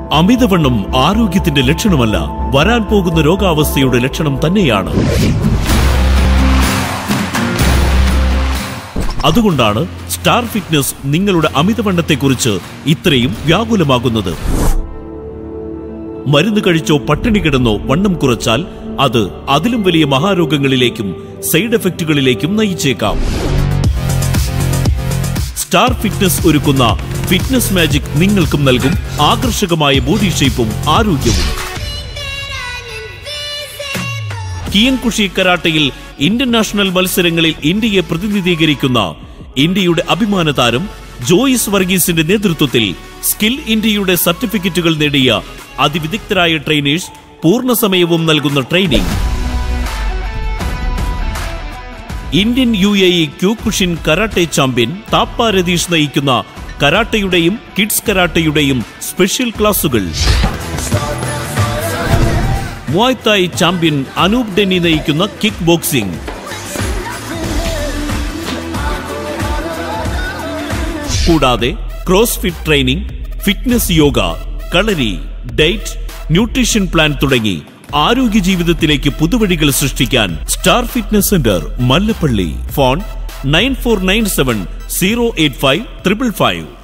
അമിതവണ്ണം ആരോഗ്യത്തിന്റെ ലക്ഷണമല്ല വരാൻ പോകുന്ന രോഗാവസ്ഥയുടെ ലക്ഷണം തന്നെയാണ് അതുകൊണ്ടാണ് സ്റ്റാർ ഫിറ്റ്നസ് നിങ്ങളുടെ അമിതവണ്ണത്തെക്കുറിച്ച് ഇത്രയും വ്യാകുലമാകുന്നത് മരുന്ന് കഴിച്ചോ പട്ടിണി കിടന്നോ വണ്ണം കുറച്ചാൽ അത് അതിലും വലിയ മഹാരോഗങ്ങളിലേക്കും സൈഡ് എഫക്റ്റുകളിലേക്കും നയിച്ചേക്കാം സ്റ്റാർ ഫിറ്റ്നസ് ഒരുക്കുന്ന ഫിറ്റ്നസ് മാജിക് നിങ്ങൾക്കും നൽകും ആകർഷകമായ ബോഡി ഷേപ്പും ആരോഗ്യവും കിയൻകുഷി കരാട്ടയിൽ ഇന്റർനാഷണൽ മത്സരങ്ങളിൽ ഇന്ത്യയെ പ്രതിനിധീകരിക്കുന്ന ഇന്ത്യയുടെ അഭിമാന താരം ജോയിസ് വർഗീസിന്റെ നേതൃത്വത്തിൽ സ്കിൽ ഇന്ത്യയുടെ സർട്ടിഫിക്കറ്റുകൾ നേടിയ അതിവിദഗ്ധരായ ട്രെയിനേഴ്സ് പൂർണ്ണസമയവും നൽകുന്ന training Indian U A E Kyokushin karate champion Thapa Ratheesh നയിക്കുന്ന കരാട്ടയുടെയും കിഡ്സ് കരാട്ടയുടെയും സ്പെഷ്യൽ ക്ലാസുകൾ മുവായ്തായ് ചാമ്പ്യൻ അനൂപ് ഡെന്നി നയിക്കുന്ന കിക്ക് ബോക്സിംഗ് കൂടാതെ cross fit training fitness yoga kalari diet nutrition plan തുടങ്ങി ആരോഗ്യ ജീവിതത്തിലേക്ക് പുതുവഴികൾ സൃഷ്ടിക്കാൻ star fitness centre Mallappally phone nine four nine seven zero eight five triple five